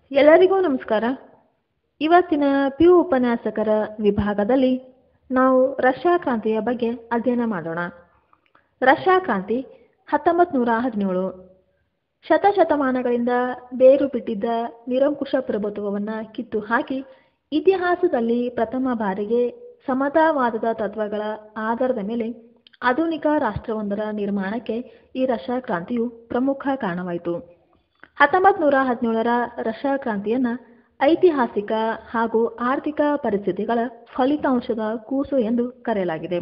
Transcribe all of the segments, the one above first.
ಎಲ್ಲರಿಗೂ ನಮಸ್ಕಾರ ಇವತ್ತಿನ ಪಿ ಯು ಉಪನ್ಯಾಸಕರ ವಿಭಾಗದಲ್ಲಿ ನಾವು ರಷ್ಯಾ ಕ್ರಾಂತಿಯ ಬಗ್ಗೆ ಅಧ್ಯಯನ ಮಾಡೋಣ ರಷ್ಯಾ ಕ್ರಾಂತಿ ಹತ್ತೊಂಬತ್ತು ನೂರ ಹದಿನೇಳು ಶತಶತಮಾನಗಳಿಂದ ಬೇರು ಬಿಟ್ಟಿದ್ದ ನಿರಂಕುಶ ಪ್ರಭುತ್ವವನ್ನು ಕಿತ್ತು ಹಾಕಿ ಇತಿಹಾಸದಲ್ಲಿ ಪ್ರಥಮ ಬಾರಿಗೆ ಸಮತಾವಾದದ ತತ್ವಗಳ ಆಧಾರದ ಮೇಲೆ ಆಧುನಿಕ ರಾಷ್ಟ್ರವೊಂದರ ನಿರ್ಮಾಣಕ್ಕೆ ಈ ರಷ್ಯಾ ಕ್ರಾಂತಿಯು ಪ್ರಮುಖ ಕಾರಣವಾಯಿತು ಹತ್ತೊಂಬತ್ತು ನೂರ ಹದಿನೇಳರ ರಷ್ಯಾ ಕ್ರಾಂತಿಯನ್ನ ಐತಿಹಾಸಿಕ ಹಾಗೂ ಆರ್ಥಿಕ ಪರಿಸ್ಥಿತಿಗಳ ಫಲಿತಾಂಶದ ಕೂಸು ಎಂದು ಕರೆಯಲಾಗಿದೆ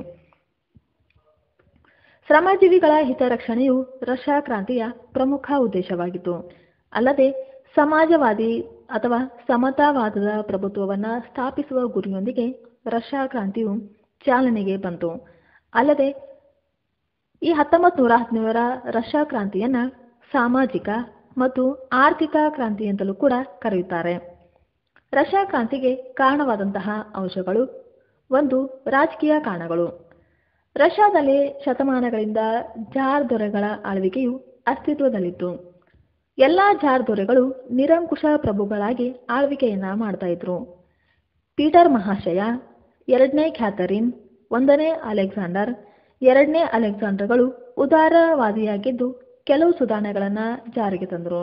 ಶ್ರಮಜೀವಿಗಳ ಹಿತರಕ್ಷಣೆಯು ರಷ್ಯಾ ಕ್ರಾಂತಿಯ ಪ್ರಮುಖ ಉದ್ದೇಶವಾಗಿತ್ತು ಅಲ್ಲದೆ ಸಮಾಜವಾದಿ ಅಥವಾ ಸಮತಾವಾದದ ಪ್ರಭುತ್ವವನ್ನು ಸ್ಥಾಪಿಸುವ ಗುರಿಯೊಂದಿಗೆ ರಷ್ಯಾ ಕ್ರಾಂತಿಯು ಚಾಲನೆಗೆ ಬಂತು ಅಲ್ಲದೆ ಈ ಹತ್ತೊಂಬತ್ತು ನೂರ ಹದಿನೇಳರ ರಷ್ಯಾ ಕ್ರಾಂತಿಯನ್ನ ಸಾಮಾಜಿಕ ಮತ್ತು ಆರ್ಥಿಕ ಕ್ರಾಂತಿ ಅಂತಲೂ ಕೂಡ ಕರೆಯುತ್ತಾರೆ ರಷ್ಯಾ ಕ್ರಾಂತಿಗೆ ಕಾರಣವಾದಂತಹ ಅಂಶಗಳು ಒಂದು ರಾಜಕೀಯ ಕಾರಣಗಳು ರಷ್ಯಾದಲ್ಲಿ ಶತಮಾನಗಳಿಂದ ಜಾರ್ ದೊರೆಗಳ ಆಳ್ವಿಕೆಯು ಅಸ್ತಿತ್ವದಲ್ಲಿತ್ತು ಎಲ್ಲ ಜಾರ್ ದೊರೆಗಳು ನಿರಂಕುಶ ಪ್ರಭುಗಳಾಗಿ ಆಳ್ವಿಕೆಯನ್ನ ಮಾಡ್ತಾ ಇದ್ರು ಪೀಟರ್ ಮಹಾಶಯ ಎರಡನೇ ಕ್ಯಾಥರಿನ್ ಒಂದನೇ ಅಲೆಕ್ಸಾಂಡರ್ ಎರಡನೇ ಅಲೆಕ್ಸಾಂಡರ್ಗಳು ಉದಾರವಾದಿಯಾಗಿದ್ದು ಕೆಲವು ಸುಧಾರಣೆಗಳನ್ನು ಜಾರಿಗೆ ತಂದರು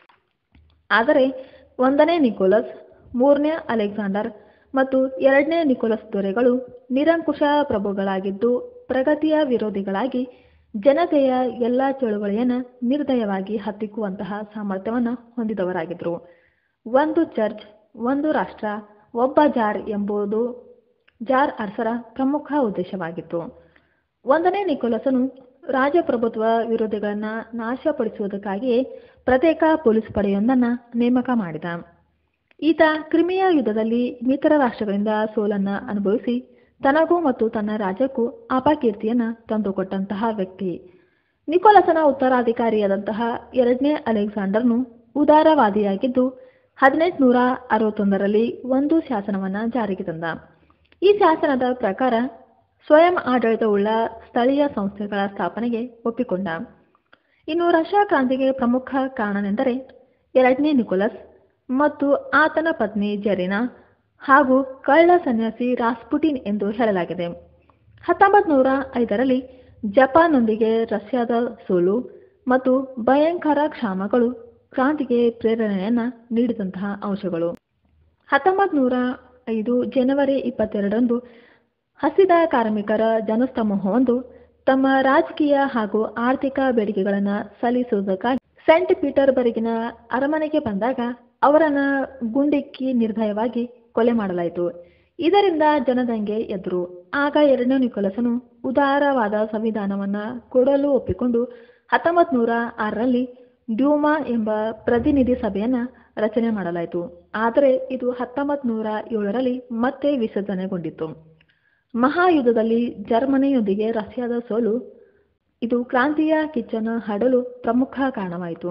ಆದರೆ ಒಂದನೇ ನಿಕೋಲಸ್ ಮೂರನೇ ಅಲೆಕ್ಸಾಂಡರ್ ಮತ್ತು ಎರಡನೇ ನಿಕೋಲಸ್ ದೊರೆಗಳು ನಿರಂಕುಶ ಪ್ರಭುಗಳಾಗಿದ್ದು ಪ್ರಗತಿಯ ವಿರೋಧಿಗಳಾಗಿ ಜನತೆಯ ಎಲ್ಲ ಚಳುವಳಿಯನ್ನು ನಿರ್ದಯವಾಗಿ ಹತ್ತಿಕ್ಕುವಂತಹ ಸಾಮರ್ಥ್ಯವನ್ನು ಹೊಂದಿದವರಾಗಿದ್ದರು ಒಂದು ಚರ್ಚ್ ಒಂದು ರಾಷ್ಟ್ರ ಒಬ್ಬ ಜಾರ್ ಎಂಬುದು ಜಾರ್ ಅರಸರ ಪ್ರಮುಖ ಉದ್ದೇಶವಾಗಿತ್ತು ಒಂದನೇ ನಿಕೋಲಸನು ರಾಜಪ್ರಭುತ್ವ ವಿರೋಧಿಗಳನ್ನು ನಾಶಪಡಿಸುವುದಕ್ಕಾಗಿಯೇ ಪ್ರತ್ಯೇಕ ಪೊಲೀಸ್ ಪಡೆಯೊಂದನ್ನು ನೇಮಕ ಮಾಡಿದ ಈತ ಕ್ರಿಮಿಯಾ ಯುದ್ಧದಲ್ಲಿ ಮಿತ್ರ ರಾಷ್ಟ್ರಗಳಿಂದ ಸೋಲನ್ನು ಅನುಭವಿಸಿ ತನಗೂ ಮತ್ತು ತನ್ನ ರಾಜ್ಯಕ್ಕೂ ಅಪಕೀರ್ತಿಯನ್ನು ತಂದುಕೊಟ್ಟಂತಹ ವ್ಯಕ್ತಿ ನಿಕೋಲಸನ ಉತ್ತರಾಧಿಕಾರಿಯಾದಂತಹ ಎರಡನೇ ಅಲೆಕ್ಸಾಂಡರ್ನು ಉದಾರವಾದಿಯಾಗಿದ್ದು ಹದಿನೆಂಟುನೂರ ಅರವತ್ತೊಂದರಲ್ಲಿ ಒಂದು ಶಾಸನವನ್ನು ಜಾರಿಗೆ ತಂದ ಈ ಶಾಸನದ ಪ್ರಕಾರ ಸ್ವಯಂ ಆಡಳಿತವುಳ್ಳ ಸ್ಥಳೀಯ ಸಂಸ್ಥೆಗಳ ಸ್ಥಾಪನೆಗೆ ಒಪ್ಪಿಕೊಂಡ ಇನ್ನು ರಷ್ಯಾ ಕ್ರಾಂತಿಗೆ ಪ್ರಮುಖ ಕಾರಣನೆಂದರೆ ಎರಡನೇ ನಿಕೋಲಸ್ ಮತ್ತು ಆತನ ಪತ್ನಿ ಜೆರಿನಾ ಹಾಗೂ ಕಳ್ಳ ಸನ್ಯಾಸಿ ರಾಸ್ಪುಟಿನ್ ಎಂದು ಹೇಳಲಾಗಿದೆ ಹತ್ತೊಂಬತ್ತು ನೂರ ಐದರಲ್ಲಿ ಜಪಾನ್ನೊಂದಿಗೆ ರಷ್ಯಾದ ಸೋಲು ಮತ್ತು ಭಯಂಕರ ಕ್ಷಾಮಗಳು ಕ್ರಾಂತಿಗೆ ಪ್ರೇರಣೆಯನ್ನ ನೀಡಿದಂತಹ ಅಂಶಗಳು ಹತ್ತೊಂಬತ್ತು ನೂರ ಐದು ಜನವರಿ ಇಪ್ಪತ್ತೆರಡರಂದು ಹಸಿದ ಕಾರ್ಮಿಕರ ಜನಸ್ತಮೂಹವೊಂದು ತಮ್ಮ ರಾಜಕೀಯ ಹಾಗೂ ಆರ್ಥಿಕ ಬೇಡಿಕೆಗಳನ್ನು ಸಲ್ಲಿಸುವುದಕ್ಕಾಗಿ ಸೆಂಟ್ ಪೀಟರ್ಬರ್ಗಿನ ಅರಮನೆಗೆ ಬಂದಾಗ ಅವರನ್ನು ಗುಂಡಿಕ್ಕಿ ನಿರ್ದಯವಾಗಿ ಕೊಲೆ ಮಾಡಲಾಯಿತು ಇದರಿಂದ ಜನದಂಗೆ ಎದ್ರು ಆಗ ಎರಡನೇ ನಿಕೋಲಸನು ಉದಾರವಾದ ಸಂವಿಧಾನವನ್ನ ಕೊಡಲು ಒಪ್ಪಿಕೊಂಡು ಹತ್ತೊಂಬತ್ತು ನೂರ ಆರರಲ್ಲಿ ಡ್ಯೂಮಾ ಎಂಬ ಪ್ರತಿನಿಧಿ ಸಭೆಯನ್ನ ರಚನೆ ಮಾಡಲಾಯಿತು ಆದರೆ ಇದು ಹತ್ತೊಂಬತ್ತು ನೂರ ಏಳರಲ್ಲಿ ಮತ್ತೆ ವಿಸರ್ಜನೆಗೊಂಡಿತ್ತು ಮಹಾಯುದ್ಧದಲ್ಲಿ ಜರ್ಮನಿಯೊಂದಿಗೆ ರಷ್ಯಾದ ಸೋಲು ಇದು ಕ್ರಾಂತಿಯ ಕಿಚ್ಚನ್ನು ಹರಡಲು ಪ್ರಮುಖ ಕಾರಣವಾಯಿತು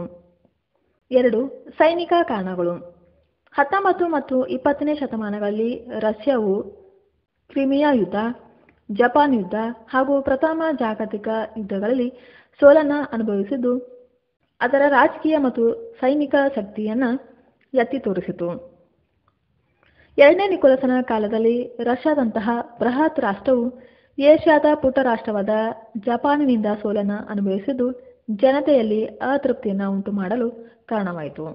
ಎರಡು ಸೈನಿಕ ಕಾರಣಗಳು ಹತ್ತೊಂಬತ್ತು ಮತ್ತು ಇಪ್ಪತ್ತನೇ ಶತಮಾನಗಳಲ್ಲಿ ರಷ್ಯಾವು ಕ್ರಿಮಿಯಾ ಯುದ್ಧ ಜಪಾನ್ ಯುದ್ಧ ಹಾಗೂ ಪ್ರಥಮ ಜಾಗತಿಕ ಯುದ್ಧಗಳಲ್ಲಿ ಸೋಲನ್ನು ಅನುಭವಿಸಿದ್ದು ಅದರ ರಾಜಕೀಯ ಮತ್ತು ಸೈನಿಕ ಶಕ್ತಿಯನ್ನು ಎತ್ತಿ ತೋರಿಸಿತು ಎರಡನೇ ನಿಕೋಲಸನ ಕಾಲದಲ್ಲಿ ರಷ್ಯಾದಂತಹ ಬೃಹತ್ ರಾಷ್ಟ್ರವು ಏಷ್ಯಾದ ಪುಟ್ಟ ರಾಷ್ಟ್ರವಾದ ಜಪಾನಿನಿಂದ ಸೋಲನ್ನು ಅನುಭವಿಸಿದ್ದು ಜನತೆಯಲ್ಲಿ ಅತೃಪ್ತಿಯನ್ನು ಉಂಟು ಮಾಡಲು ಕಾರಣವಾಯಿತು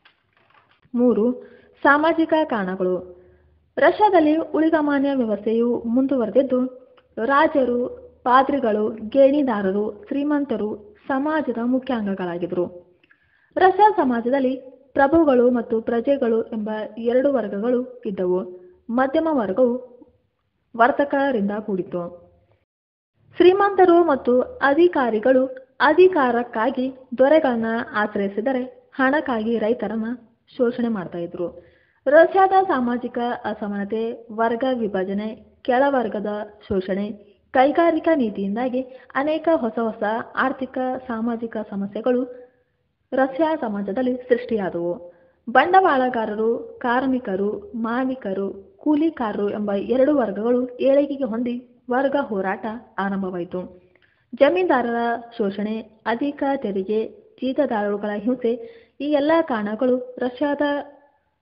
ಮೂರು ಸಾಮಾಜಿಕ ಕಾರಣಗಳು ರಷ್ಯಾದಲ್ಲಿ ಉಳಿಗಮಾನ್ಯ ವ್ಯವಸ್ಥೆಯು ಮುಂದುವರೆದಿದ್ದು ರಾಜರು ಪಾದ್ರಿಗಳು ಗೇಣಿದಾರರು ಶ್ರೀಮಂತರು ಸಮಾಜದ ಮುಖ್ಯ ಅಂಗಗಳಾಗಿದ್ದರು ರಷ್ಯಾ ಸಮಾಜದಲ್ಲಿ ಪ್ರಭುಗಳು ಮತ್ತು ಪ್ರಜೆಗಳು ಎಂಬ ಎರಡು ವರ್ಗಗಳು ಇದ್ದವು ಮಧ್ಯಮ ವರ್ಗವು ವರ್ತಕರಿಂದ ಕೂಡಿತ್ತು ಶ್ರೀಮಂತರು ಮತ್ತು ಅಧಿಕಾರಿಗಳು ಅಧಿಕಾರಕ್ಕಾಗಿ ದೊರೆಗಳನ್ನ ಆಶ್ರಯಿಸಿದರೆ ಹಣಕ್ಕಾಗಿ ರೈತರನ್ನ ಶೋಷಣೆ ಮಾಡ್ತಾ ಇದ್ರು ರಷ್ಯಾದ ಸಾಮಾಜಿಕ ಅಸಮಾನತೆ ವರ್ಗ ವಿಭಜನೆ ಕೆಳವರ್ಗದ ಶೋಷಣೆ ಕೈಗಾರಿಕಾ ನೀತಿಯಿಂದಾಗಿ ಅನೇಕ ಹೊಸ ಹೊಸ ಆರ್ಥಿಕ ಸಾಮಾಜಿಕ ಸಮಸ್ಯೆಗಳು ರಷ್ಯಾ ಸಮಾಜದಲ್ಲಿ ಸೃಷ್ಟಿಯಾದವು ಬಂಡವಾಳಗಾರರು ಕಾರ್ಮಿಕರು ಮಾಲೀಕರು ಕೂಲಿಕಾರರು ಎಂಬ ಎರಡು ವರ್ಗಗಳು ಏಳಿಗೆಗೆ ಹೊಂದಿ ವರ್ಗ ಹೋರಾಟ ಆರಂಭವಾಯಿತು ಜಮೀನ್ದಾರರ ಶೋಷಣೆ ಅಧಿಕ ತೆರಿಗೆ ಜೀತದಾರರುಗಳ ಹಿಂಸೆ ಈ ಎಲ್ಲ ಕಾರಣಗಳು ರಷ್ಯಾದ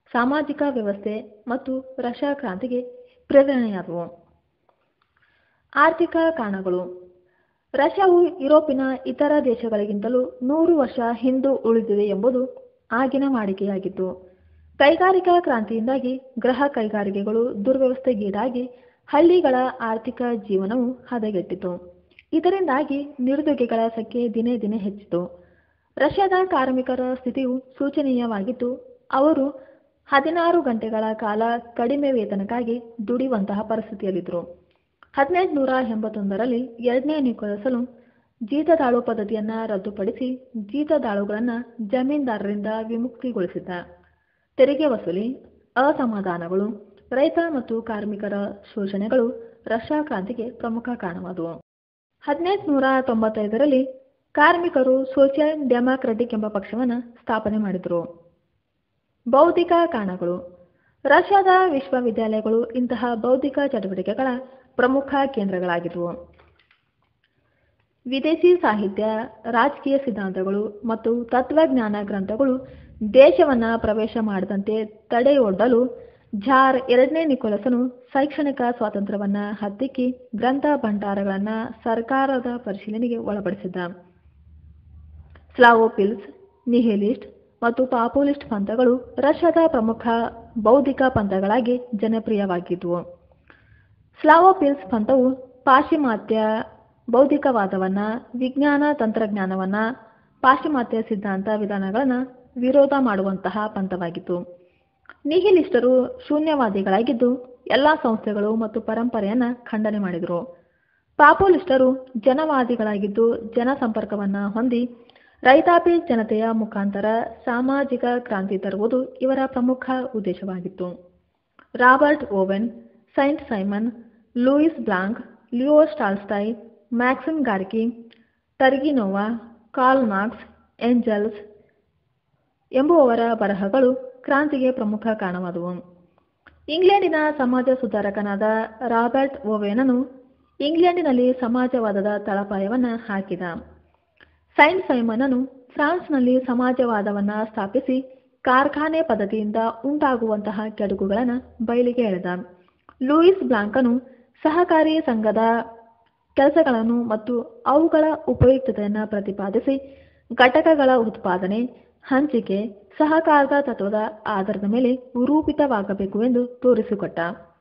ಸಾಮಾಜಿಕ ವ್ಯವಸ್ಥೆ ಮತ್ತು ರಷ್ಯಾ ಕ್ರಾಂತಿಗೆ ಪ್ರೇರಣೆಯಾದವು ಆರ್ಥಿಕ ಕಾರಣಗಳು ರಷ್ಯಾವು ಯುರೋಪಿನ ಇತರ ದೇಶಗಳಿಗಿಂತಲೂ ನೂರು ವರ್ಷ ಹಿಂದು ಉಳಿದಿದೆ ಎಂಬುದು ಆಗಿನ ವಾಡಿಕೆಯಾಗಿತ್ತು ಕೈಗಾರಿಕಾ ಕ್ರಾಂತಿಯಿಂದಾಗಿ ಗೃಹ ಕೈಗಾರಿಕೆಗಳು ದುರ್ವ್ಯವಸ್ಥೆಗೀಡಾಗಿ ಹಳ್ಳಿಗಳ ಆರ್ಥಿಕ ಜೀವನವು ಹದಗೆಟ್ಟಿತು ಇದರಿಂದಾಗಿ ನಿರುದ್ಯೋಗಿಗಳ ಸಂಖ್ಯೆ ದಿನೇ ದಿನೇ ಹೆಚ್ಚಿತು ರಷ್ಯಾದ ಕಾರ್ಮಿಕರ ಸ್ಥಿತಿಯು ಶೋಚನೀಯವಾಗಿದ್ದು ಅವರು ಹದಿನಾರು ಗಂಟೆಗಳ ಕಾಲ ಕಡಿಮೆ ವೇತನಕ್ಕಾಗಿ ದುಡಿಯುವಂತಹ ಪರಿಸ್ಥಿತಿಯಲ್ಲಿದ್ದರು ಹದಿನೆಂಟುನೂರ ಎಂಬತ್ತೊಂದರಲ್ಲಿ ಎರಡನೇ ನಿಕೋಲಸನು ಜೀತದಾಳು ಪದ್ಧತಿಯನ್ನು ರದ್ದುಪಡಿಸಿ ಜೀತದಾಳುಗಳನ್ನು ಜಮೀನ್ದಾರರಿಂದ ವಿಮುಕ್ತಿಗೊಳಿಸಿದ್ದ ತೆರಿಗೆ ವಸೂಲಿ ಅಸಮಾಧಾನಗಳು ರೈತ ಮತ್ತು ಕಾರ್ಮಿಕರ ಶೋಷಣೆಗಳು ರಷ್ಯಾ ಕ್ರಾಂತಿಗೆ ಪ್ರಮುಖ ಕಾರಣವಾದವು ಹದಿನೆಂಟುನೂರ ತೊಂಬತ್ತೈದರಲ್ಲಿ ಕಾರ್ಮಿಕರು ಸೋಷಿಯಲ್ ಡೆಮಾಕ್ರೆಟಿಕ್ ಎಂಬ ಪಕ್ಷವನ್ನು ಸ್ಥಾಪನೆ ಮಾಡಿದರು ಬೌದ್ಧಿಕ ಕಾರಣಗಳು ರಷ್ಯಾದ ವಿಶ್ವವಿದ್ಯಾಲಯಗಳು ಇಂತಹ ಬೌದ್ಧಿಕ ಚಟುವಟಿಕೆಗಳ ಪ್ರಮುಖ ಕೇಂದ್ರಗಳಾಗಿದ್ದವು ವಿದೇಶಿ ಸಾಹಿತ್ಯ ರಾಜಕೀಯ ಸಿದ್ಧಾಂತಗಳು ಮತ್ತು ತತ್ವಜ್ಞಾನ ಗ್ರಂಥಗಳು ದೇಶವನ್ನು ಪ್ರವೇಶ ಮಾಡದಂತೆ ತಡೆಯೊಡ್ಡಲು ಝಾರ್ ಎರಡನೇ ನಿಕೋಲಸನು ಶೈಕ್ಷಣಿಕ ಸ್ವಾತಂತ್ರ್ಯವನ್ನು ಹತ್ತಿಕ್ಕಿ ಗ್ರಂಥ ಭಂಡಾರಗಳನ್ನು ಸರ್ಕಾರದ ಪರಿಶೀಲನೆಗೆ ಒಳಪಡಿಸಿದ್ದ ಸ್ಲಾವೋಪಿಲ್ಸ್ ನಿಹಿಲಿಸ್ಟ್ ಮತ್ತು ಪಾಪುಲಿಸ್ಟ್ ಪಂಥಗಳು ರಷ್ಯಾದ ಪ್ರಮುಖ ಬೌದ್ಧಿಕ ಪಂಥಗಳಾಗಿ ಜನಪ್ರಿಯವಾಗಿದ್ದವು ಸ್ಲಾವೋಪಿಲ್ಸ್ ಪಂಥವು ಪಾಶ್ಚಿಮಾತ್ಯ ಬೌದ್ಧಿಕವಾದವನ್ನು ವಿಜ್ಞಾನ ತಂತ್ರಜ್ಞಾನವನ್ನು ಪಾಶ್ಚಿಮಾತ್ಯ ಸಿದ್ಧಾಂತ ವಿಧಾನಗಳನ್ನು ವಿರೋಧ ಮಾಡುವಂತಹ ಪಂಥವಾಗಿತ್ತು ನಿಹಿಲಿಸ್ಟರು ಶೂನ್ಯವಾದಿಗಳಾಗಿದ್ದು ಎಲ್ಲ ಸಂಸ್ಥೆಗಳು ಮತ್ತು ಪರಂಪರೆಯನ್ನು ಖಂಡನೆ ಮಾಡಿದರು ಪಾಪುಲಿಸ್ಟರು ಜನವಾದಿಗಳಾಗಿದ್ದು ಜನಸಂಪರ್ಕವನ್ನು ಹೊಂದಿ ರೈತಾಪಿ ಜನತೆಯ ಮುಖಾಂತರ ಸಾಮಾಜಿಕ ಕ್ರಾಂತಿ ತರುವುದು ಇವರ ಪ್ರಮುಖ ಉದ್ದೇಶವಾಗಿತ್ತು Robert Owen Saint Simon Louis Blanc Leo Tolstoy Maxim Gorky Turgenev Karl Marx Engels ಎಂಬುವವರ ಬರಹಗಳು ಕ್ರಾಂತಿಗೆ ಪ್ರಮುಖ ಕಾರಣವಾದವು ಇಂಗ್ಲೆಂಡಿನ ಸಮಾಜ ಸುಧಾರಕನಾದ ರಾಬರ್ಟ್ ಓವೆನನು ಇಂಗ್ಲೆಂಡಿನಲ್ಲಿ ಸಮಾಜವಾದದ ತಳಪಾಯವನ್ನು ಹಾಕಿದ ಸೈಂಟ್ ಸೈಮನನು ಫ್ರಾನ್ಸ್ನಲ್ಲಿ ಸಮಾಜವಾದವನ್ನು ಸ್ಥಾಪಿಸಿ ಕಾರ್ಖಾನೆ ಪದ್ಧತಿಯಿಂದ ಉಂಟಾಗುವಂತಹ ಕೆಡುಕುಗಳನ್ನು ಬಯಲಿಗೆ ಎಳೆದ ಲೂಯಿಸ್ ಬ್ಲಾಂಕನು ಸಹಕಾರಿ ಸಂಘದ ಕೆಲಸಗಳನ್ನು ಮತ್ತು ಅವುಗಳ ಉಪಯುಕ್ತತೆಯನ್ನು ಪ್ರತಿಪಾದಿಸಿ ಘಟಕಗಳ ಉತ್ಪಾದನೆ ಹಂಚಿಕೆ ಸಹಕಾರದ ತತ್ವದ ಆಧಾರದ ಮೇಲೆ ರೂಪಿತವಾಗಬೇಕು ಎಂದು ತೋರಿಸಿಕೊಟ್ಟ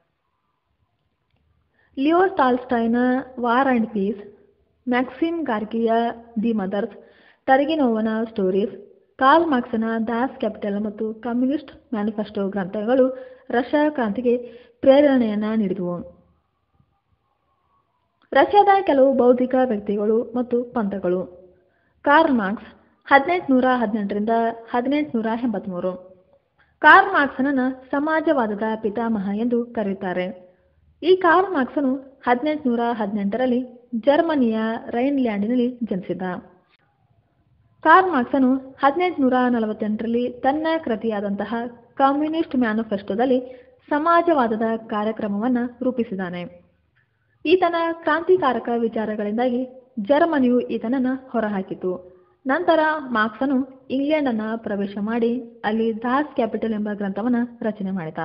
ಲಿಯೋ ಟಾಲ್ಸ್ಟೈನ ವಾರ್ ಅಂಡ್ ಪೀಸ್ ಮ್ಯಾಕ್ಸಿಮ್ ಗಾರ್ಕಿಯ ದಿ ಮದರ್ಸ್ ಟರ್ಗಿನೋವನ ಸ್ಟೋರೀಸ್ ಕಾರ್ಲ್ ಮಾರ್ಕ್ಸನ ದಾಸ್ ಕ್ಯಾಪಿಟಲ್ ಮತ್ತು ಕಮ್ಯುನಿಸ್ಟ್ ಮ್ಯಾನಿಫೆಸ್ಟೋ ಗ್ರಂಥಗಳು ರಷ್ಯಾ ಕ್ರಾಂತಿಗೆ ಪ್ರೇರಣೆಯನ್ನು ನೀಡಿದವು ರಷ್ಯಾದ ಕೆಲವು ಬೌದ್ಧಿಕ ವ್ಯಕ್ತಿಗಳು ಮತ್ತು ಪಂಥಗಳು ಕಾರ್ಲ್ ಮಾರ್ಕ್ಸ್ ಹದಿನೆಂಟುನೂರ ಹದಿನೆಂಟರಿಂದ ಹದಿನೆಂಟುನೂರ ಎಂಬತ್ತ್ಮೂರು ಕಾರ್ಲ್ ಮಾರ್ಕ್ಸನನ್ನು ಸಮಾಜವಾದದ ಪಿತಾಮಹ ಎಂದು ಕರೆಯುತ್ತಾರೆ ಈ ಕಾರ್ಲ್ ಮಾರ್ಕ್ಸನು ಹದಿನೆಂಟುನೂರ ಹದಿನೆಂಟರಲ್ಲಿ ಜರ್ಮನಿಯ ರೈನ್ಲ್ಯಾಂಡಿನಲ್ಲಿ ಜನಿಸಿದ ಕಾರ್ಲ್ ಮಾರ್ಕ್ಸನು ಹದಿನೆಂಟುನೂರ ನಲವತ್ತೆಂಟರಲ್ಲಿ ತನ್ನ ಕೃತಿಯಾದಂತಹ ಕಮ್ಯುನಿಸ್ಟ್ ಮ್ಯಾನಿಫೆಸ್ಟೋದಲ್ಲಿ ಸಮಾಜವಾದದ ಕಾರ್ಯಕ್ರಮವನ್ನು ರೂಪಿಸಿದ್ದಾನೆ ಈತನ ಕ್ರಾಂತಿಕಾರಕ ವಿಚಾರಗಳಿಂದಾಗಿ ಜರ್ಮನಿಯು ಈತನನ್ನು ಹೊರಹಾಕಿತು ನಂತರ ಮಾರ್ಕ್ಸನು ಇಂಗ್ಲೆಂಡನ್ನು ಪ್ರವೇಶ ಮಾಡಿ ಅಲ್ಲಿ ದಾಸ್ ಕ್ಯಾಪಿಟಲ್ ಎಂಬ ಗ್ರಂಥವನ್ನು ರಚನೆ ಮಾಡಿದ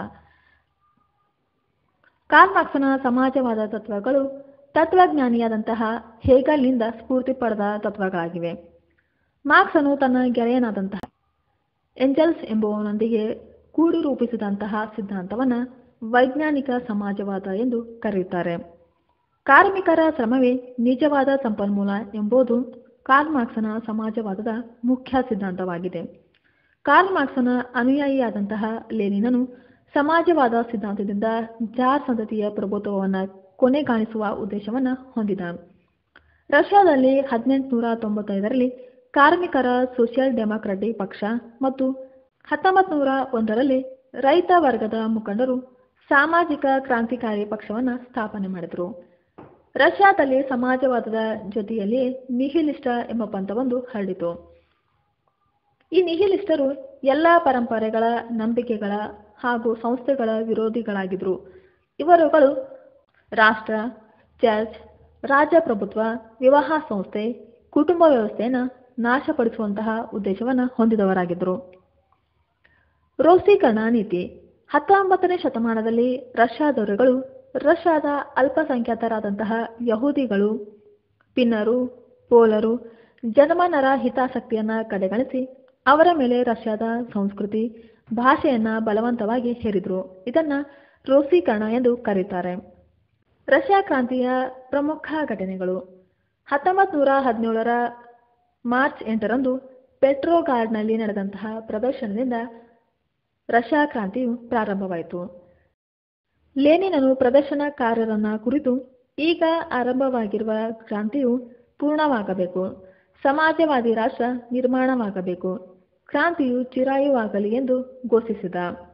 ಕಾರ್ಲ್ ಮಾರ್ಕ್ಸನ ಸಮಾಜವಾದ ತತ್ವಗಳು ತತ್ವಜ್ಞಾನಿಯಾದಂತಹ ಹೇಗಲ್ನಿಂದ ಸ್ಫೂರ್ತಿ ಪಡೆದ ತತ್ವಗಳಾಗಿವೆ ಮಾರ್ಕ್ಸನು ತನ್ನ ಗೆಳೆಯನಾದಂತಹ ಎಂಜಲ್ಸ್ ಎಂಬುವನೊಂದಿಗೆ ಕೂಡಿ ರೂಪಿಸಿದಂತಹ ಸಿದ್ಧಾಂತವನ್ನು ವೈಜ್ಞಾನಿಕ ಸಮಾಜವಾದ ಎಂದು ಕರೆಯುತ್ತಾರೆ ಕಾರ್ಮಿಕರ ಶ್ರಮವೇ ನಿಜವಾದ ಸಂಪನ್ಮೂಲ ಎಂಬುದು ಕಾರ್ಲ್ ಮಾರ್ಕ್ಸನ ಸಮಾಜವಾದದ ಮುಖ್ಯ ಸಿದ್ಧಾಂತವಾಗಿದೆ ಕಾರ್ಲ್ ಮಾರ್ಕ್ಸನ ಅನುಯಾಯಿಯಾದಂತಹ ಲೆನಿನನು ಸಮಾಜವಾದ ಸಿದ್ಧಾಂತದಿಂದ ಜಾರ್ ಸಂತತಿಯ ಪ್ರಭುತ್ವವನ್ನು ಕೊನೆಗಾಣಿಸುವ ಉದ್ದೇಶವನ್ನು ಹೊಂದಿದ ರಷ್ಯಾದಲ್ಲಿ ಹದಿನೆಂಟುನೂರ ತೊಂಬತ್ತೈದರಲ್ಲಿ ಕಾರ್ಮಿಕರ ಸೋಷಿಯಲ್ ಡೆಮಾಕ್ರೆಟಿಕ್ ಪಕ್ಷ ಮತ್ತು ಹತ್ತೊಂಬತ್ತು ನೂರ ಒಂದರಲ್ಲಿ ರೈತ ವರ್ಗದ ಮುಖಂಡರು ಸಾಮಾಜಿಕ ಕ್ರಾಂತಿಕಾರಿ ಪಕ್ಷವನ್ನು ಸ್ಥಾಪನೆ ಮಾಡಿದರು ರಷ್ಯಾದಲ್ಲಿ ಸಮಾಜವಾದದ ಜೊತೆಯಲ್ಲಿ ನಿಹಿಲಿಷ್ಟ ಎಂಬ ಪಂಥವೊಂದು ಹರಡಿತು ಈ ನಿಹಿಲಿಸ್ಟರು ಎಲ್ಲ ಪರಂಪರೆಗಳ ನಂಬಿಕೆಗಳ ಹಾಗೂ ಸಂಸ್ಥೆಗಳ ವಿರೋಧಿಗಳಾಗಿದ್ದರು ಇವರುಗಳು ರಾಷ್ಟ್ರ ಚರ್ಚ್ ರಾಜಪ್ರಭುತ್ವ ವಿವಾಹ ಸಂಸ್ಥೆ ಕುಟುಂಬ ವ್ಯವಸ್ಥೆಯನ್ನು ನಾಶಪಡಿಸುವಂತಹ ಉದ್ದೇಶವನ್ನು ಹೊಂದಿದವರಾಗಿದ್ದರು ರೋಸೀಕರಣ ನೀತಿ ಹತ್ತೊಂಬತ್ತನೇ ಶತಮಾನದಲ್ಲಿ ರಷ್ಯಾ ದೊರೆಗಳು ರಷ್ಯಾದ ಅಲ್ಪಸಂಖ್ಯಾತರಾದಂತಹ ಯಹೂದಿಗಳು ಪಿನ್ನರು ಪೋಲರು ಜರ್ಮನರ ಹಿತಾಸಕ್ತಿಯನ್ನ ಕಡೆಗಣಿಸಿ ಅವರ ಮೇಲೆ ರಷ್ಯಾದ ಸಂಸ್ಕೃತಿ ಭಾಷೆಯನ್ನ ಬಲವಂತವಾಗಿ ಹೇರಿದ್ರು ಇದನ್ನ ರೋಸೀಕರಣ ಎಂದು ಕರೆಯುತ್ತಾರೆ ರಷ್ಯಾ ಕ್ರಾಂತಿಯ ಪ್ರಮುಖ ಘಟನೆಗಳು ಹತ್ತೊಂಬತ್ತು ನೂರ ಹದಿನೇಳರ ಮಾರ್ಚ್ ಎಂಟರಂದು ಪೆಟ್ರೋಗಾರ್ಡ್ನಲ್ಲಿ ನಡೆದಂತಹ ಪ್ರದರ್ಶನದಿಂದ ರಷ್ಯಾ ಕ್ರಾಂತಿಯು ಪ್ರಾರಂಭವಾಯಿತು ಲೇನಿನನು ಪ್ರದರ್ಶನಕಾರರನ್ನ ಕುರಿತು ಈಗ ಆರಂಭವಾಗಿರುವ ಕ್ರಾಂತಿಯು ಪೂರ್ಣವಾಗಬೇಕು ಸಮಾಜವಾದಿ ರಾಷ್ಟ್ರ ನಿರ್ಮಾಣವಾಗಬೇಕು ಕ್ರಾಂತಿಯು ಚಿರಾಯುವಾಗಲಿ ಎಂದು ಘೋಷಿಸಿದ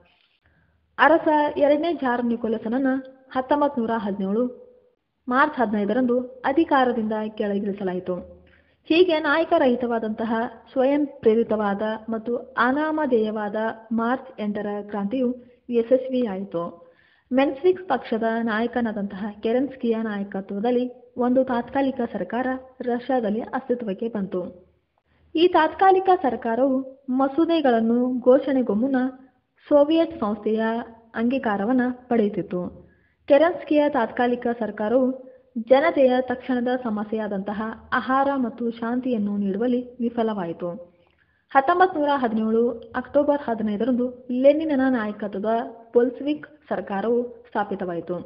ಅರಸ ಎರಡನೇ ಜಾರ್ ನಿಕೋಲಸನನ್ನ ಹತ್ತೊಂಬತ್ತು ನೂರ ಹದಿನೇಳು ಮಾರ್ಚ್ ಹದಿನೈದರಂದು ಅಧಿಕಾರದಿಂದ ಕೆಳಗಿಳಿಸಲಾಯಿತು ಹೀಗೆ ನಾಯಕರಹಿತವಾದಂತಹ ಸ್ವಯಂ ಪ್ರೇರಿತವಾದ ಮತ್ತು ಅನಾಮಧೇಯವಾದ ಮಾರ್ಚ್ ಎಂಟರ ಕ್ರಾಂತಿಯು ಯಶಸ್ವಿಯಾಯಿತು ಮೆನ್ಸ್ವಿಕ್ಸ್ ಪಕ್ಷದ ನಾಯಕನಾದಂತಹ ಕೆರೆನ್ಸ್ಕಿಯ ನಾಯಕತ್ವದಲ್ಲಿ ಒಂದು ತಾತ್ಕಾಲಿಕ ಸರ್ಕಾರ ರಷ್ಯಾದಲ್ಲಿ ಅಸ್ತಿತ್ವಕ್ಕೆ ಬಂತು ಈ ತಾತ್ಕಾಲಿಕ ಸರ್ಕಾರವು ಮಸೂದೆಗಳನ್ನು ಘೋಷಣೆಗೂ ಮುನ್ನ ಸೋವಿಯತ್ ಸಂಸ್ಥೆಯ ಅಂಗೀಕಾರವನ್ನು ಪಡೆಯುತ್ತಿತ್ತು ಕೆರೆನ್ಸ್ಕಿಯ ತಾತ್ಕಾಲಿಕ ಸರ್ಕಾರವು ಜನತೆಯ ತಕ್ಷಣದ ಸಮಸ್ಯೆಯಾದಂತಹ ಆಹಾರ ಮತ್ತು ಶಾಂತಿಯನ್ನು ನೀಡುವಲ್ಲಿ ವಿಫಲವಾಯಿತು ಹತ್ತೊಂಬತ್ತು ನೂರ ಹದಿನೇಳು ಅಕ್ಟೋಬರ್ ಹದಿನೈದರಂದು ಲೆನಿನನ ನಾಯಕತ್ವದ ಬೊಲ್ಸ್ವಿಕ್ ಸರ್ಕಾರವು ಸ್ಥಾಪಿತವಾಯಿತು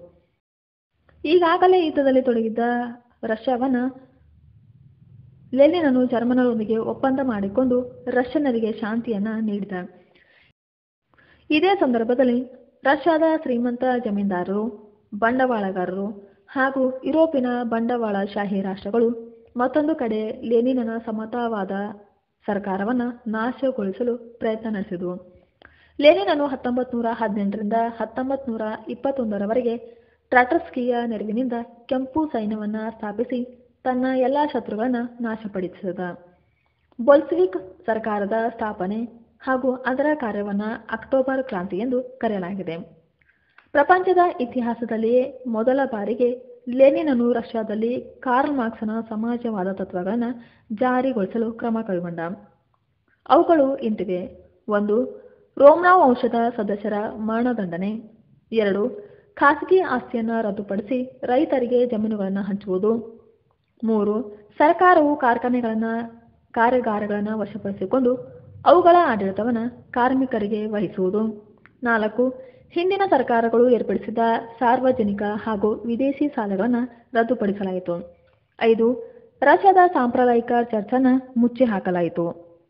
ಈಗಾಗಲೇ ಯುದ್ಧದಲ್ಲಿ ತೊಡಗಿದ್ದ ರಷ್ಯಾವನ್ನ ಲೆನಿನನು ಜರ್ಮನರೊಂದಿಗೆ ಒಪ್ಪಂದ ಮಾಡಿಕೊಂಡು ರಷ್ಯನ್ನರಿಗೆ ಶಾಂತಿಯನ್ನ ನೀಡಿದ ಇದೇ ಸಂದರ್ಭದಲ್ಲಿ ರಷ್ಯಾದ ಶ್ರೀಮಂತ ಜಮೀನ್ದಾರರು ಬಂಡವಾಳಗಾರರು ಹಾಗೂ ಯುರೋಪಿನ ಬಂಡವಾಳಶಾಹಿ ರಾಷ್ಟ್ರಗಳು ಮತ್ತೊಂದು ಕಡೆ ಲೆನಿನನ ಸಮತಾವಾದ ಸರ್ಕಾರವನ್ನು ನಾಶಗೊಳಿಸಲು ಪ್ರಯತ್ನ ನಡೆಸಿದವು ಲೆನಿನನು ಹತ್ತೊಂಬತ್ತು ನೂರ ಹದಿನೆಂಟರಿಂದ ಹತ್ತೊಂಬತ್ತು ನೂರ ಇಪ್ಪತ್ತೊಂದರವರೆಗೆ ಟ್ರಾಟರ್ಸ್ಕಿಯ ನೆರವಿನಿಂದ ಕೆಂಪು ಸೈನ್ಯವನ್ನು ಸ್ಥಾಪಿಸಿ ತನ್ನ ಎಲ್ಲ ಶತ್ರುಗಳನ್ನು ನಾಶಪಡಿಸಿದ ಬೊಲ್ಸ್ವಿಕ್ ಸರ್ಕಾರದ ಸ್ಥಾಪನೆ ಹಾಗೂ ಅದರ ಕಾರ್ಯವನ್ನು ಅಕ್ಟೋಬರ್ ಕ್ರಾಂತಿ ಎಂದು ಕರೆಯಲಾಗಿದೆ ಪ್ರಪಂಚದ ಇತಿಹಾಸದಲ್ಲಿಯೇ ಮೊದಲ ಬಾರಿಗೆ ಲೆನಿನನು ರಷ್ಯಾದಲ್ಲಿ ಕಾರ್ಲ್ ಮಾರ್ಕ್ಸನ ಸಮಾಜವಾದ ತತ್ವಗಳನ್ನು ಜಾರಿಗೊಳಿಸಲು ಕ್ರಮ ಕೈಗೊಂಡ ಅವುಗಳು ಇಂತಿವೆ ಒಂದು ರೋಮ್ನಾವ್ ವಂಶದ ಸದಸ್ಯರ ಮರಣದಂಡನೆ ಎರಡು ಖಾಸಗಿ ಆಸ್ತಿಯನ್ನು ರದ್ದುಪಡಿಸಿ ರೈತರಿಗೆ ಜಮೀನುಗಳನ್ನು ಹಂಚುವುದು ಮೂರು ಸರ್ಕಾರವು ಕಾರ್ಖಾನೆಗಳನ್ನು ಕಾರ್ಯಾಗಾರಗಳನ್ನು ವಶಪಡಿಸಿಕೊಂಡು ಅವುಗಳ ಆಡಳಿತವನ್ನು ಕಾರ್ಮಿಕರಿಗೆ ವಹಿಸುವುದು ನಾಲ್ಕು ಹಿಂದಿನ ಸರ್ಕಾರಗಳು ಏರ್ಪಡಿಸಿದ ಸಾರ್ವಜನಿಕ ಹಾಗೂ ವಿದೇಶಿ ಸಾಲಗಳನ್ನು ರದ್ದುಪಡಿಸಲಾಯಿತು ಐದು ರಷ್ಯಾದ ಸಾಂಪ್ರದಾಯಿಕ ಚರ್ಚನ್ನು ಮುಚ್ಚಿ ಹಾಕಲಾಯಿತು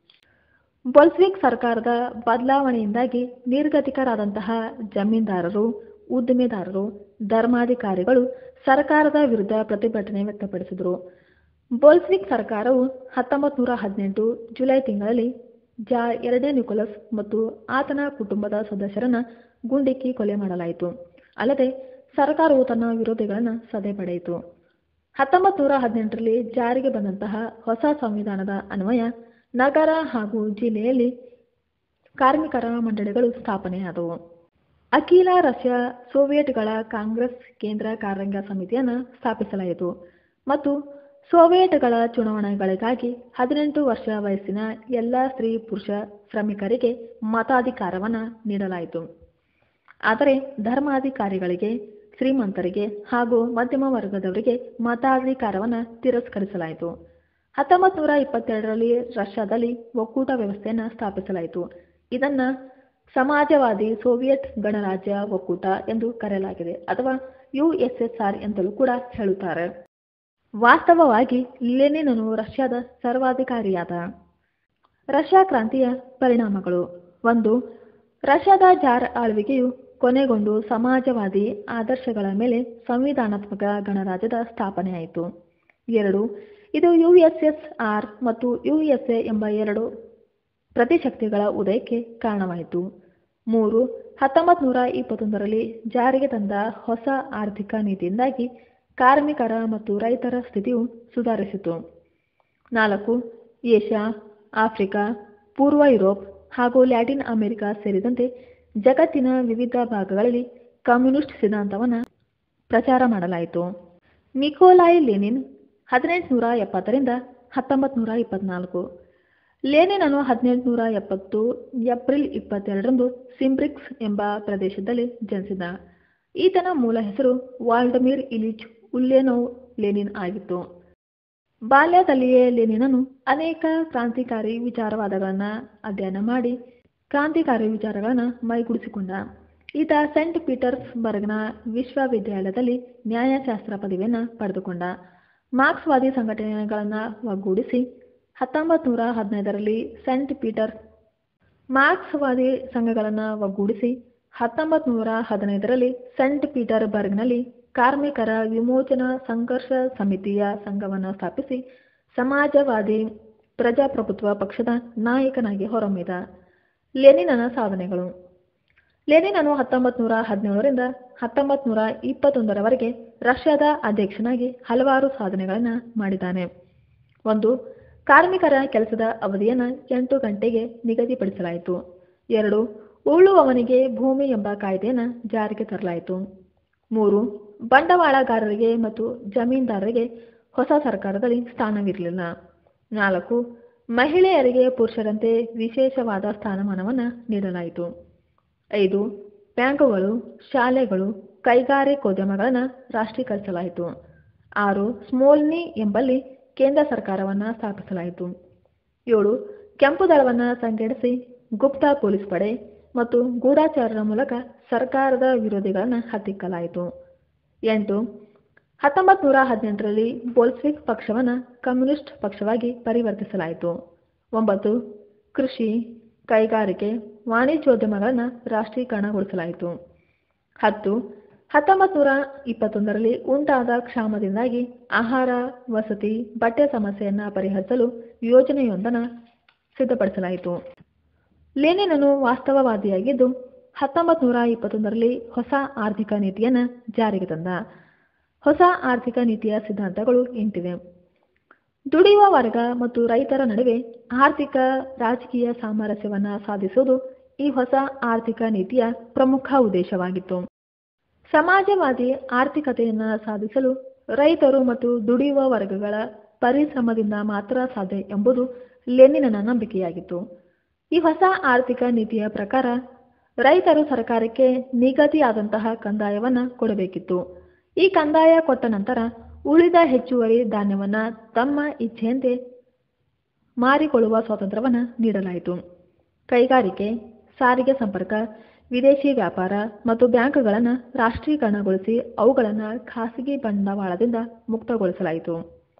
ಬೊಲ್ಸ್ವಿಕ್ ಸರ್ಕಾರದ ಬದಲಾವಣೆಯಿಂದಾಗಿ ನಿರ್ಗತಿಕರಾದಂತಹ ಜಮೀನ್ದಾರರು ಉದ್ದಿಮೆದಾರರು ಧರ್ಮಾಧಿಕಾರಿಗಳು ಸರ್ಕಾರದ ವಿರುದ್ಧ ಪ್ರತಿಭಟನೆ ವ್ಯಕ್ತಪಡಿಸಿದರು ಬೋಲ್ಸ್ವಿಕ್ ಸರ್ಕಾರವು ಹತ್ತೊಂಬತ್ತು ನೂರ ಹದಿನೆಂಟು ಜುಲೈ ತಿಂಗಳಲ್ಲಿ ಜಾ ಎರಡನೇ ನಿಕೋಲಸ್ ಮತ್ತು ಆತನ ಕುಟುಂಬದ ಸದಸ್ಯರನ್ನ ಗುಂಡಿಕ್ಕಿ ಕೊಲೆ ಮಾಡಲಾಯಿತು ಅಲ್ಲದೆ ಸರ್ಕಾರವು ತನ್ನ ವಿರೋಧಿಗಳನ್ನು ಸದೆ ಪಡೆಯಿತು ಹತ್ತೊಂಬತ್ತು ನೂರ ಹದಿನೆಂಟರಲ್ಲಿ ಜಾರಿಗೆ ಬಂದಂತಹ ಹೊಸ ಸಂವಿಧಾನದ ಅನ್ವಯ ನಗರ ಹಾಗೂ ಜಿಲ್ಲೆಯಲ್ಲಿ ಕಾರ್ಮಿಕರ ಮಂಡಳಿಗಳು ಸ್ಥಾಪನೆಯಾದವು ಅಖಿಲ ರಷ್ಯಾ ಸೋವಿಯಟ್ಗಳ ಕಾಂಗ್ರೆಸ್ ಕೇಂದ್ರ ಕಾರ್ಯಾಂಗ ಸಮಿತಿಯನ್ನು ಸ್ಥಾಪಿಸಲಾಯಿತು ಮತ್ತು ಸೋವಿಯಟ್ಗಳ ಚುನಾವಣೆಗಳಿಗಾಗಿ ಹದಿನೆಂಟು ವರ್ಷ ವಯಸ್ಸಿನ ಎಲ್ಲ ಸ್ತ್ರೀ ಪುರುಷ ಶ್ರಮಿಕರಿಗೆ ಮತಾಧಿಕಾರವನ್ನು ನೀಡಲಾಯಿತು ಆದರೆ ಧರ್ಮಾಧಿಕಾರಿಗಳಿಗೆ ಶ್ರೀಮಂತರಿಗೆ ಹಾಗೂ ಮಧ್ಯಮ ವರ್ಗದವರಿಗೆ ಮತಾಧಿಕಾರವನ್ನು ತಿರಸ್ಕರಿಸಲಾಯಿತು ಹತ್ತೊಂಬತ್ತು ನೂರ ಇಪ್ಪತ್ತೆರಡರಲ್ಲಿ ರಷ್ಯಾದಲ್ಲಿ ಒಕ್ಕೂಟ ವ್ಯವಸ್ಥೆಯನ್ನು ಸ್ಥಾಪಿಸಲಾಯಿತು ಇದನ್ನ ಸಮಾಜವಾದಿ ಸೋವಿಯತ್ ಗಣರಾಜ್ಯ ಒಕ್ಕೂಟ ಎಂದು ಕರೆಯಲಾಗಿದೆ ಅಥವಾ ಯುಎಸ್ಎಸ್ಆರ್ ಎಂತಲೂ ಕೂಡ ಹೇಳುತ್ತಾರೆ ವಾಸ್ತವವಾಗಿ ಲೆನಿನನು ರಷ್ಯಾದ ಸರ್ವಾಧಿಕಾರಿಯಾದ ರಷ್ಯಾ ಕ್ರಾಂತಿಯ ಪರಿಣಾಮಗಳು ಒಂದು ರಷ್ಯಾದ ಜಾರ್ ಆಳ್ವಿಕೆಯು ಕೊನೆಗೊಂಡು ಸಮಾಜವಾದಿ ಆದರ್ಶಗಳ ಮೇಲೆ ಸಂವಿಧಾನಾತ್ಮಕ ಗಣರಾಜ್ಯದ ಸ್ಥಾಪನೆಯಾಯಿತು ಎರಡು ಇದು ಯುಎಸ್ಎಸ್ಆರ್ ಮತ್ತು ಯುಎಸ್ಎ ಎಂಬ ಎರಡು ಪ್ರತಿಶಕ್ತಿಗಳ ಉದಯಕ್ಕೆ ಕಾರಣವಾಯಿತು ಮೂರು ಹತ್ತೊಂಬತ್ತು ನೂರ ಇಪ್ಪತ್ತೊಂದರಲ್ಲಿ ಜಾರಿಗೆ ತಂದ ಹೊಸ ಆರ್ಥಿಕ ನೀತಿಯಿಂದಾಗಿ ಕಾರ್ಮಿಕರ ಮತ್ತು ರೈತರ ಸ್ಥಿತಿಯು ಸುಧಾರಿಸಿತು ನಾಲ್ಕು ಏಷ್ಯಾ ಆಫ್ರಿಕಾ ಪೂರ್ವ ಯುರೋಪ್ ಹಾಗೂ ಲ್ಯಾಟಿನ್ ಅಮೆರಿಕ ಸೇರಿದಂತೆ ಜಗತ್ತಿನ ವಿವಿಧ ಭಾಗಗಳಲ್ಲಿ ಕಮ್ಯುನಿಸ್ಟ್ ಸಿದ್ಧಾಂತವನ್ನು ಪ್ರಚಾರ ಮಾಡಲಾಯಿತು ನಿಕೋಲಾಯ್ ಲೆನಿನ್ ಹದಿನೆಂಟುನೂರ ಎಪ್ಪತ್ತರಿಂದ ಹತ್ತೊಂಬತ್ತು ನೂರ ಇಪ್ಪತ್ನಾಲ್ಕು ಲೇನಿನನು ಹದಿನೆಂಟುನೂರ ಎಪ್ಪತ್ತು ಏಪ್ರಿಲ್ ಇಪ್ಪತ್ತೆರಡರಂದು ಸಿಂಬ್ರಿಕ್ಸ್ ಎಂಬ ಪ್ರದೇಶದಲ್ಲಿ ಜನಿಸಿದ ಈತನ ಮೂಲ ಹೆಸರು ವಾಲ್ಡಮಿರ್ ಇಲಿಚ್ ಉಲ್ಯನೋವ್ ಲೆನಿನ್ ಆಗಿತ್ತು ಬಾಲ್ಯದಲ್ಲಿಯೇ ಲೆನಿನನು ಅನೇಕ ಕ್ರಾಂತಿಕಾರಿ ವಿಚಾರವಾದಗಳನ್ನು ಅಧ್ಯಯನ ಮಾಡಿ ಕ್ರಾಂತಿಕಾರಿ ವಿಚಾರಗಳನ್ನು ಮೈಗೂಡಿಸಿಕೊಂಡ ಈತ ಸೆಂಟ್ ಪೀಟರ್ಸ್ಬರ್ಗ್ನ ವಿಶ್ವವಿದ್ಯಾಲಯದಲ್ಲಿ ನ್ಯಾಯಶಾಸ್ತ್ರ ಪದವಿಯನ್ನು ಪಡೆದುಕೊಂಡ ಮಾರ್ಕ್ಸ್ವಾದಿ ಸಂಘಟನೆಗಳನ್ನು ಒಗ್ಗೂಡಿಸಿ ಹತ್ತೊಂಬತ್ತು ನೂರ ಹದಿನೈದರಲ್ಲಿ ಸೆಂಟ್ ಪೀಟರ್ ಮಾರ್ಕ್ಸ್ವಾದಿ ಸಂಘಗಳನ್ನು ಒಗ್ಗೂಡಿಸಿ ಹತ್ತೊಂಬತ್ತು ನೂರ ಹದಿನೈದರಲ್ಲಿ ಸೆಂಟ್ ಪೀಟರ್ಬರ್ಗ್ನಲ್ಲಿ ಕಾರ್ಮಿಕರ ವಿಮೋಚನಾ ಸಂಘರ್ಷ ಸಮಿತಿಯ ಸಂಘವನ್ನು ಸ್ಥಾಪಿಸಿ ಸಮಾಜವಾದಿ ಪ್ರಜಾಪ್ರಭುತ್ವ ಪಕ್ಷದ ನಾಯಕನಾಗಿ ಹೊರಹೊಮ್ಮಿದ ಲೆನಿನನ ಸಾಧನೆಗಳು ಲೆನಿನನು ಹತ್ತೊಂಬತ್ತು ನೂರ ಹದಿನೇಳರಿಂದ ಹತ್ತೊಂಬತ್ತು ನೂರ ಇಪ್ಪತ್ತೊಂದರವರೆಗೆ ರಷ್ಯಾದ ಅಧ್ಯಕ್ಷನಾಗಿ ಹಲವಾರು ಸಾಧನೆಗಳನ್ನು ಮಾಡಿದ್ದಾನೆ ಒಂದು ಕಾರ್ಮಿಕರ ಕೆಲಸದ ಅವಧಿಯನ್ನು ಎಂಟು ಗಂಟೆಗೆ ನಿಗದಿಪಡಿಸಲಾಯಿತು ಎರಡು ಉಳುವವನಿಗೆ ಭೂಮಿ ಎಂಬ ಕಾಯ್ದೆಯನ್ನು ಜಾರಿಗೆ ತರಲಾಯಿತು ಮೂರು ಬಂಡವಾಳಗಾರರಿಗೆ ಮತ್ತು ಜಮೀನ್ದಾರರಿಗೆ ಹೊಸ ಸರ್ಕಾರದಲ್ಲಿ ಸ್ಥಾನವಿರಲಿಲ್ಲ ನಾಲ್ಕು ಮಹಿಳೆಯರಿಗೆ ಪುರುಷರಂತೆ ವಿಶೇಷವಾದ ಸ್ಥಾನಮಾನವನ್ನು ನೀಡಲಾಯಿತು ಐದು ಬ್ಯಾಂಕುಗಳು ಶಾಲೆಗಳು ಕೈಗಾರಿಕೋದ್ಯಮಗಳನ್ನು ರಾಷ್ಟ್ರೀಕರಿಸಲಾಯಿತು ಆರು ಸ್ಮೋಲ್ನಿ ಎಂಬಲ್ಲಿ ಕೇಂದ್ರ ಸರ್ಕಾರವನ್ನು ಸ್ಥಾಪಿಸಲಾಯಿತು ಏಳು ಕೆಂಪು ದಳವನ್ನು ಸಂಘಟಿಸಿ ಗುಪ್ತ ಪೊಲೀಸ್ ಪಡೆ ಮತ್ತು ಗೂಢಚಾರರ ಮೂಲಕ ಸರ್ಕಾರದ ವಿರೋಧಿಗಳನ್ನು ಹತ್ತಿಕ್ಕಲಾಯಿತು ಎಂಟು ಹತ್ತೊಂಬತ್ತು ನೂರ ಹದಿನೆಂಟರಲ್ಲಿ ಬೋಲ್ಸ್ವಿಕ್ ಪಕ್ಷವನ್ನು ಕಮ್ಯುನಿಸ್ಟ್ ಪಕ್ಷವಾಗಿ ಪರಿವರ್ತಿಸಲಾಯಿತು ಒಂಬತ್ತು ಕೃಷಿ ಕೈಗಾರಿಕೆ ವಾಣಿಜ್ಯೋದ್ಯಮಗಳನ್ನು ರಾಷ್ಟ್ರೀಕರಣಗೊಳಿಸಲಾಯಿತು ಹತ್ತು ಹತ್ತೊಂಬತ್ತು ನೂರ ಇಪ್ಪತ್ತೊಂದರಲ್ಲಿ ಉಂಟಾದ ಕ್ಷಾಮದಿಂದಾಗಿ ಆಹಾರ ವಸತಿ ಬಟ್ಟೆ ಸಮಸ್ಯೆಯನ್ನು ಪರಿಹರಿಸಲು ಯೋಜನೆಯೊಂದನ್ನು ಸಿದ್ಧಪಡಿಸಲಾಯಿತು ಲೆನಿನನು ವಾಸ್ತವವಾದಿಯಾಗಿದ್ದು ಹತ್ತೊಂಬತ್ತು ನೂರ ಇಪ್ಪತ್ತೊಂದರಲ್ಲಿ ಹೊಸ ಆರ್ಥಿಕ ನೀತಿಯನ್ನು ಜಾರಿಗೆ ತಂದ ಹೊಸ ಆರ್ಥಿಕ ನೀತಿಯ ಸಿದ್ಧಾಂತಗಳು ಇಂತಿವೆ ದುಡಿಯುವ ವರ್ಗ ಮತ್ತು ರೈತರ ನಡುವೆ ಆರ್ಥಿಕ ರಾಜಕೀಯ ಸಾಮರಸ್ಯವನ್ನು ಸಾಧಿಸುವುದು ಈ ಹೊಸ ಆರ್ಥಿಕ ನೀತಿಯ ಪ್ರಮುಖ ಉದ್ದೇಶವಾಗಿತ್ತು ಸಮಾಜವಾದಿ ಆರ್ಥಿಕತೆಯನ್ನು ಸಾಧಿಸಲು ರೈತರು ಮತ್ತು ದುಡಿಯುವ ವರ್ಗಗಳ ಪರಿಶ್ರಮದಿಂದ ಮಾತ್ರ ಸಾಧ್ಯ ಎಂಬುದು ಲೆನಿನನ ನಂಬಿಕೆಯಾಗಿತ್ತು ಈ ಹೊಸ ಆರ್ಥಿಕ ನೀತಿಯ ಪ್ರಕಾರ ರೈತರು ಸರ್ಕಾರಕ್ಕೆ ನಿಗದಿಯಾದಂತಹ ಕಂದಾಯವನ್ನು ಕೊಡಬೇಕಿತ್ತು ಈ ಕಂದಾಯ ಕೊಟ್ಟ ನಂತರ ಉಳಿದ ಹೆಚ್ಚುವರಿ ಧಾನ್ಯವನ್ನು ತಮ್ಮ ಇಚ್ಛೆಯಂತೆ ಮಾರಿಕೊಳ್ಳುವ ಸ್ವಾತಂತ್ರ್ಯವನ್ನು ನೀಡಲಾಯಿತು ಕೈಗಾರಿಕೆ ಸಾರಿಗೆ ಸಂಪರ್ಕ ವಿದೇಶಿ ವ್ಯಾಪಾರ ಮತ್ತು ಬ್ಯಾಂಕ್ಗಳನ್ನು ರಾಷ್ಟ್ರೀಕರಣಗೊಳಿಸಿ ಅವುಗಳನ್ನು ಖಾಸಗಿ ಬಂಡವಾಳದಿಂದ ಮುಕ್ತಗೊಳಿಸಲಾಯಿತು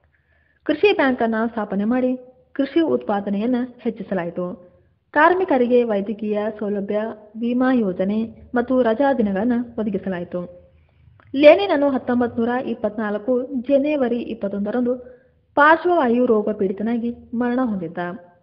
ಕೃಷಿ ಬ್ಯಾಂಕನ್ನು ಸ್ಥಾಪನೆ ಮಾಡಿ ಕೃಷಿ ಉತ್ಪಾದನೆಯನ್ನು ಹೆಚ್ಚಿಸಲಾಯಿತು ಕಾರ್ಮಿಕರಿಗೆ ವೈದ್ಯಕೀಯ ಸೌಲಭ್ಯ ವಿಮಾ ಯೋಜನೆ ಮತ್ತು ರಜಾ ದಿನಗಳನ್ನು ಒದಗಿಸಲಾಯಿತು ಲೆನಿನನು ಹತ್ತೊಂಬತ್ತು ನೂರ ಇಪ್ಪತ್ನಾಲ್ಕು ಜನವರಿ ಇಪ್ಪತ್ತೊಂದರಂದು ಪಾರ್ಶ್ವವಾಯು ರೋಗ ಪೀಡಿತನಾಗಿ ಮರಣ ಹೊಂದಿದ್ದ